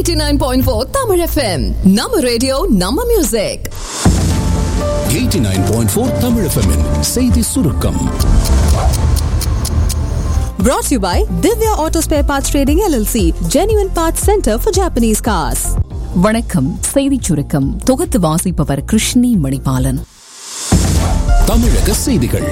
89.4 Tamil FM. நம்ம radio நம்ம music 89.4 Tamil FM -இன் செய்தி சுருக்கம் Brought to you by Divya Auto Spare Parts Trading LLC, Genuine Parts Center for Japanese Cars. வணக்கம் செய்திச் சுருக்கம் தொகுத்து வாசிப்பவர் கிருஷ்ணி மணிபாலன் தமிழக செய்திகள்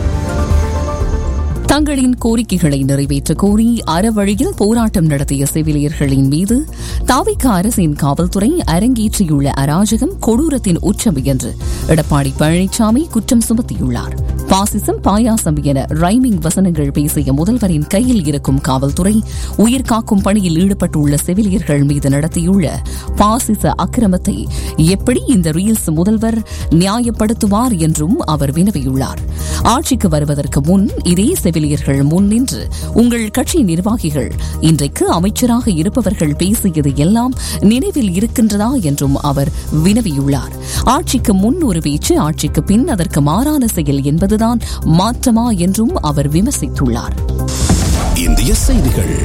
தங்களின் கோரிக்கைகளை நிறைவேற்ற கோரி அறவழியில் போராட்டம் நடத்திய செவிலியர்களின் மீது தாவிக அரசின் காவல்துறை அரங்கேற்றியுள்ள அராஜகம் கொடூரத்தின் உச்சம் என்று எடப்பாடி பழனிசாமி குற்றம் சுமத்தியுள்ளார் பாசிசம் பாயாசம் என ரைமிங் வசனங்கள் பேசிய முதல்வரின் கையில் இருக்கும் காவல்துறை உயிர் காக்கும் பணியில் ஈடுபட்டுள்ள செவிலியர்கள் மீது நடத்தியுள்ள பாசிச அக்கிரமத்தை எப்படி இந்த ரீல்ஸ் முதல்வர் நியாயப்படுத்துவார் என்றும் அவர் வினவியுள்ளார் ஆட்சிக்கு வருவதற்கு முன் இதே செவிலியர்கள் முன் நின்று உங்கள் கட்சி நிர்வாகிகள் இன்றைக்கு அமைச்சராக இருப்பவர்கள் பேசியது எல்லாம் நினைவில் இருக்கின்றதா என்றும் அவர் வினவியுள்ளார் ஆட்சிக்கு முன் ஒரு பேச்சு ஆட்சிக்கு பின் அதற்கு மாறான செயல் என்பதுதான் மாற்றமா என்றும் அவர் விமர்சித்துள்ளார் இந்திய செய்திகள்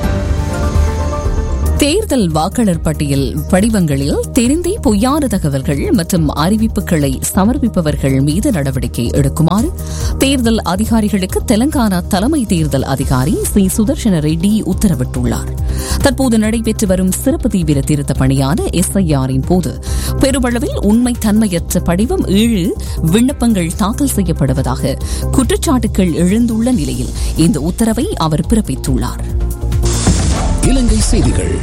தேர்தல் வாக்காளர் பட்டியல் படிவங்களில் தெரிந்தே பொய்யான தகவல்கள் மற்றும் அறிவிப்புகளை சமர்ப்பிப்பவர்கள் மீது நடவடிக்கை எடுக்குமாறு தேர்தல் அதிகாரிகளுக்கு தெலங்கானா தலைமை தேர்தல் அதிகாரி சி சுதர்ஷன ரெட்டி உத்தரவிட்டுள்ளார் தற்போது நடைபெற்று வரும் சிறப்பு தீவிர திருத்த பணியான எஸ்ஐஆரின் போது பெருமளவில் உண்மை தன்மையற்ற படிவம் ஏழு விண்ணப்பங்கள் தாக்கல் செய்யப்படுவதாக குற்றச்சாட்டுகள் எழுந்துள்ள நிலையில் இந்த உத்தரவை அவர் பிறப்பித்துள்ளார் இலங்கை செய்திகள்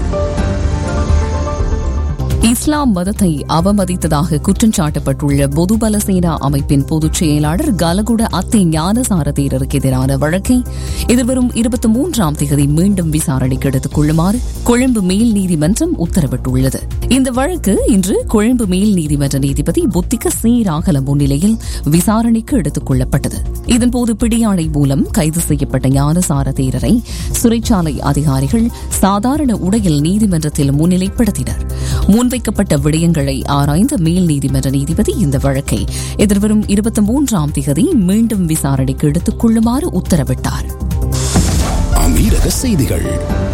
இஸ்லாம் மதத்தை அவமதித்ததாக குற்றம் சாட்டப்பட்டுள்ள பொதுபல சேனா அமைப்பின் பொதுச் செயலாளர் கலகுட அத்தை ஞானசார தேரருக்கு எதிரான வழக்கை எதிர்வரும் இருபத்தி மூன்றாம் தேதி மீண்டும் விசாரணைக்கு எடுத்துக் கொள்ளுமாறு கொழும்பு மேல் நீதிமன்றம் உத்தரவிட்டுள்ளது இந்த வழக்கு இன்று கொழும்பு மேல் நீதிமன்ற நீதிபதி புத்திக சீராகல முன்னிலையில் விசாரணைக்கு எடுத்துக் கொள்ளப்பட்டது இதன்போது பிடியாணை மூலம் கைது செய்யப்பட்ட ஞானசார தேரரை சிறைச்சாலை அதிகாரிகள் சாதாரண உடையில் நீதிமன்றத்தில் முன்னிலைப்படுத்தினர் முன்வைக்கப்பட்ட விடயங்களை ஆராய்ந்த மேல் நீதிமன்ற நீதிபதி இந்த வழக்கை எதிர்வரும் இருபத்தி மூன்றாம் தேதி மீண்டும் விசாரணைக்கு எடுத்துக் கொள்ளுமாறு உத்தரவிட்டார் அமீரக செய்திகள்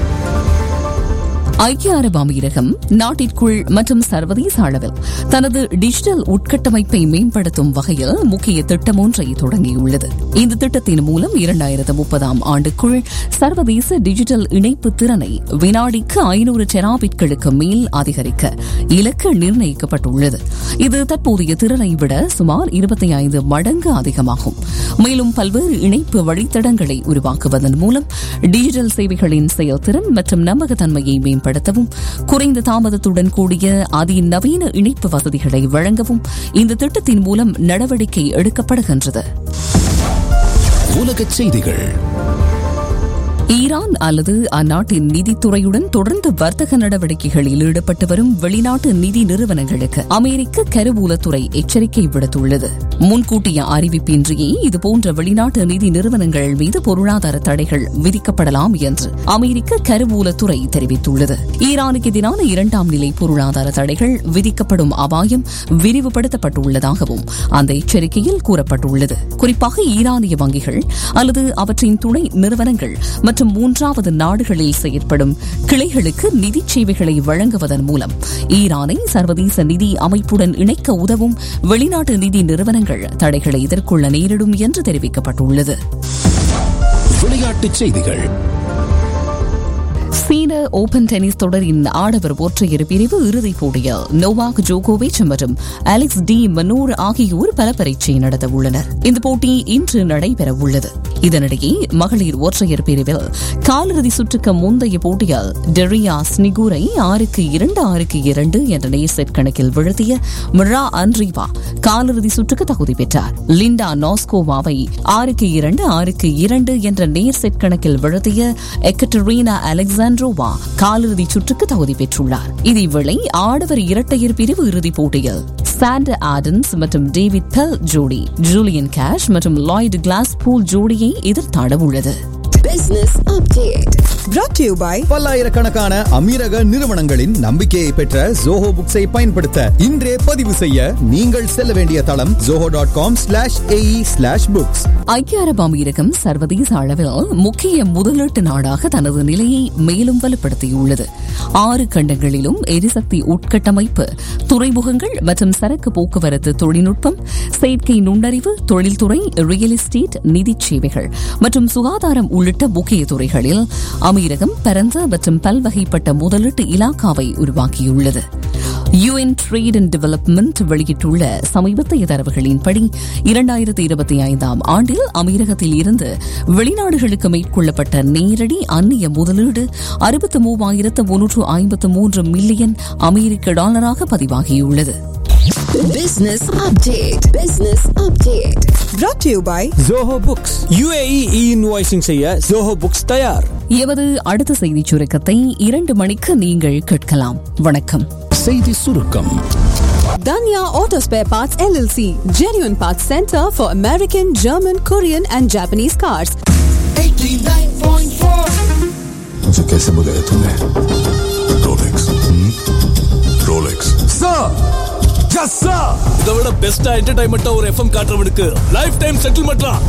ஐக்கிய அரபு அமீரகம் நாட்டிற்குள் மற்றும் சர்வதேச அளவில் தனது டிஜிட்டல் உட்கட்டமைப்பை மேம்படுத்தும் வகையில் முக்கிய திட்டம் ஒன்றை தொடங்கியுள்ளது இந்த திட்டத்தின் மூலம் இரண்டாயிரத்து முப்பதாம் ஆண்டுக்குள் சர்வதேச டிஜிட்டல் இணைப்பு திறனை வினாடிக்கு ஐநூறு டெராபிட்களுக்கு மேல் அதிகரிக்க இலக்கு நிர்ணயிக்கப்பட்டுள்ளது இது தற்போதைய திறனை விட சுமார் இருபத்தி ஐந்து மடங்கு அதிகமாகும் மேலும் பல்வேறு இணைப்பு வழித்தடங்களை உருவாக்குவதன் மூலம் டிஜிட்டல் சேவைகளின் செயல்திறன் மற்றும் நம்பகத்தன்மையை மேம்படுத்தவும் குறைந்த தாமதத்துடன் கூடிய அதிநவீன இணைப்பு வசதிகளை வழங்கவும் இந்த திட்டத்தின் மூலம் நடவடிக்கை எடுக்கப்படுகின்றது உலகச் செய்திகள் ஈரான் அல்லது அந்நாட்டின் நிதித்துறையுடன் தொடர்ந்து வர்த்தக நடவடிக்கைகளில் ஈடுபட்டு வரும் வெளிநாட்டு நிதி நிறுவனங்களுக்கு அமெரிக்க கருவூலத்துறை எச்சரிக்கை விடுத்துள்ளது முன்கூட்டிய அறிவிப்பின்றியே இதுபோன்ற வெளிநாட்டு நிதி நிறுவனங்கள் மீது பொருளாதார தடைகள் விதிக்கப்படலாம் என்று அமெரிக்க கருவூலத்துறை தெரிவித்துள்ளது ஈரானுக்கு எதிரான இரண்டாம் நிலை பொருளாதார தடைகள் விதிக்கப்படும் அபாயம் விரிவுபடுத்தப்பட்டுள்ளதாகவும் அந்த எச்சரிக்கையில் கூறப்பட்டுள்ளது குறிப்பாக ஈரானிய வங்கிகள் அல்லது அவற்றின் துணை நிறுவனங்கள் மற்றும் மூன்றாவது நாடுகளில் செயற்படும் கிளைகளுக்கு நிதி சேவைகளை வழங்குவதன் மூலம் ஈரானை சர்வதேச நிதி அமைப்புடன் இணைக்க உதவும் வெளிநாட்டு நிதி நிறுவனங்கள் தடைகளை எதிர்கொள்ள நேரிடும் என்று தெரிவிக்கப்பட்டுள்ளது விளையாட்டுச் செய்திகள் சீன ஓபன் டென்னிஸ் தொடரின் ஆடவர் ஒற்றையர் பிரிவு இறுதிப் போட்டியில் நோவாக் ஜோகோவிச் மற்றும் அலெக்ஸ் டி மனோர் ஆகியோர் பல பரீட்சை நடத்த உள்ளனர் இந்த போட்டி இன்று நடைபெற உள்ளது இதனிடையே மகளிர் ஒற்றையர் பிரிவில் காலிறுதி சுற்றுக்கு முந்தைய போட்டியில் டெரியா ஸ்னிகூரை ஆறுக்கு இரண்டு ஆறுக்கு இரண்டு என்ற நேர் செட் கணக்கில் வீழ்த்திய மிரா அன்ரீவா காலிறுதி சுற்றுக்கு தகுதி பெற்றார் லிண்டா நாஸ்கோவாவை ஆறுக்கு இரண்டு ஆறுக்கு இரண்டு என்ற நேர் செட் கணக்கில் வீழ்த்திய எக்கட்டரீனா அலெக்சாண்ட்ரோவா காலிறுதி சுற்றுக்கு தகுதி பெற்றுள்ளார் இதேவேளை ஆடவர் இரட்டையர் பிரிவு இறுதிப் போட்டியில் சாண்டர் ஆடன்ஸ் மற்றும் டேவிட் பெல் ஜோடி ஜூலியன் கேஷ் மற்றும் லாய்டு கிளாஸ் பூல் ஜோடியை எதிர்த்தாட உள்ளது business update. brought to you by பல்லாயிரக்கணக்கான அமீரக நிறுவனங்களின் நம்பிக்கையை பெற்ற ஜோஹோ புக்ஸை பயன்படுத்த இன்றே பதிவு செய்ய நீங்கள் செல்ல வேண்டிய தளம் Zoho dot com slash A E slash books ஐக்கிய அரபு அமீரகம் சர்வதேச அளவில் முக்கிய முதலீட்டு நாடாக தனது நிலையை மேலும் வலுப்படுத்தியுள்ளது ஆறு கண்டங்களிலும் எரிசக்தி உட்கட்டமைப்பு துறைமுகங்கள் மற்றும் சரக்கு போக்குவரத்து தொழில்நுட்பம் செயற்கை நுண்ணறிவு தொழில்துறை ரியல் எஸ்டேட் நிதிச் சேவைகள் மற்றும் சுகாதாரம் உள்ளிட்ட முக்கிய துறைகளில் அமீரகம் பரந்த மற்றும் பல்வகைப்பட்ட முதலீட்டு இலாக்காவை உருவாக்கியுள்ளது யுஎன் ட்ரேட் அண்ட் டெவலப்மெண்ட் வெளியிட்டுள்ள சமீபத்திய தரவுகளின்படி இரண்டாயிரத்தி இருபத்தி ஐந்தாம் ஆண்டில் அமீரகத்தில் இருந்து வெளிநாடுகளுக்கு மேற்கொள்ளப்பட்ட நேரடி அந்நிய முதலீடு அறுபத்து மூவாயிரத்து முன்னூற்று ஐம்பத்து மூன்று மில்லியன் அமெரிக்க டாலராக பதிவாகியுள்ளது Business update. Business update. brought to you by Zoho books UAE e invoicing செய்ய ஜோஹோ புக்ஸ் தயார் எமது அடுத்த செய்திச் சுருக்கத்தை இரண்டு மணிக்கு நீங்கள் கேட்கலாம் வணக்கம் செய்தி சுருக்கம் Danya Auto Spare Parts LLC, genuine parts center for American, German, Korean, and Japanese cars. मुझे कैसे बुलाया तूने रोलेक्स रोलेक्स இதை விட பெஸ்டா என்டர்டைன்மெண்டா ஒரு எஃப்எம் காட்டுறவனுக்கு லைஃப் டைம் செட்டில்மெண்ட்லாம்